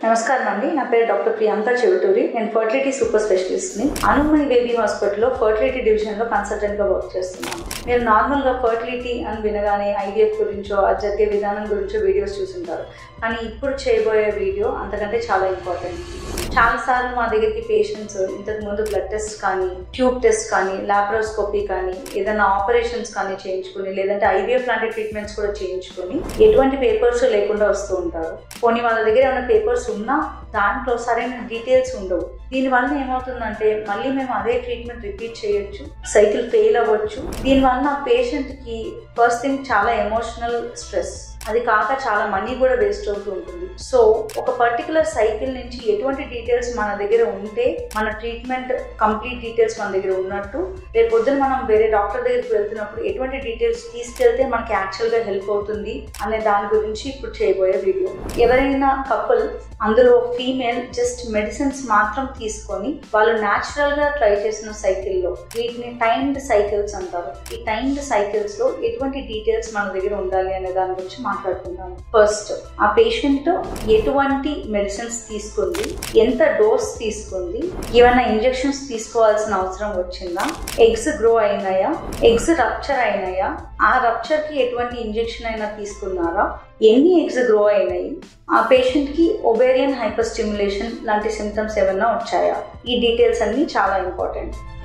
నమస్కారం అండి నా పేరు డాక్టర్ ప్రియాంక చెవిటూరి నేను ఫర్టిలిటీ సూపర్ స్పెషలిస్ట్ని అనుమని బేబీ హాస్పిటల్లో ఫర్టిలిటీ డివిజన్లో కన్సల్టెంట్గా వర్క్ చేస్తున్నాను మీరు నార్మల్గా ఫర్టిలిటీ అని వినగానే ఐవీఎఫ్ గురించో అది జరిగే విధానం గురించో వీడియోస్ చూసుంటారు కానీ ఇప్పుడు చేయబోయే వీడియో అంతకంటే చాలా ఇంపార్టెంట్ చాలాసార్లు మా దగ్గరికి పేషెంట్స్ ఇంతకు ముందు బ్లడ్ టెస్ట్ కానీ ట్యూబ్ టెస్ట్ కానీ లాప్రోస్కోపీ కానీ ఏదైనా ఆపరేషన్స్ కానీ చేయించుకుని లేదంటే ఐవీఎఫ్ లాంటి ట్రీట్మెంట్స్ కూడా చేయించుకొని ఎటువంటి పేపర్స్ లేకుండా వస్తూ ఉంటారు పోనీ వాళ్ళ దగ్గర ఏమైనా పేపర్స్ ఉన్నా దాంట్లో సరైన డీటెయిల్స్ ఉండవు దీనివల్ల ఏమవుతుందంటే మళ్ళీ మేము అదే ట్రీట్మెంట్ రిపీట్ చేయొచ్చు సైకిల్ ఫెయిల్ అవ్వచ్చు దీనివల్ల పేషెంట్కి ఫస్ట్ థింగ్ చాలా ఎమోషనల్ స్ట్రెస్ అది కాక చాలా మనీ కూడా వేస్ట్ అవుతూ ఉంటుంది సో ఒక పర్టికులర్ సైకిల్ నుంచి ఎటువంటి డీటెయిల్స్ మన దగ్గర ఉంటే మన ట్రీట్మెంట్ కంప్లీట్ డీటెయిల్స్ మన దగ్గర ఉన్నట్టు రేపు పొద్దున మనం వేరే డాక్టర్ దగ్గరికి వెళ్తున్నప్పుడు ఎటువంటి డీటెయిల్స్ తీసుకెళ్తే మనకి యాక్చువల్గా హెల్ప్ అవుతుంది అనే దాని గురించి ఇప్పుడు చేయబోయే వీడియో ఎవరైనా కపుల్ అందులో ఫీమేల్ జస్ట్ మెడిసిన్స్ మాత్రం తీసుకొని వాళ్ళు న్యాచురల్ గా ట్రై చేసిన సైకిల్లో వీటిని టైమ్డ్ సైకిల్స్ అంటారు ఈ టైమ్డ్ సైకిల్స్ లో ఎటువంటి డీటెయిల్స్ మన దగ్గర ఉండాలి అనే దాని గురించి మాట్లాడుకుందాం ఫస్ట్ ఆ పేషెంట్ ఎటువంటి మెడిసిన్స్ తీసుకుంది ఎంత డోస్ తీసుకుంది ఏమైనా ఇంజెక్షన్స్ తీసుకోవాల్సిన అవసరం వచ్చిందా ఎగ్స్ గ్రో అయినాయా ఎగ్స్ రప్చర్ అయినాయా ఆ రప్చర్ కి ఎటువంటి ఇంజెక్షన్ అయినా తీసుకున్నారా ఎన్ని ఎగ్స్ గ్రో అయినాయి ఆ పేషెంట్కి ఒబేరియన్ హైపర్ స్టిమ్యులేషన్ లాంటి సిమ్టమ్స్ ఏమైనా వచ్చాయా ఈ డీటెయిల్స్ అన్ని చాలా ఇంపార్టెంట్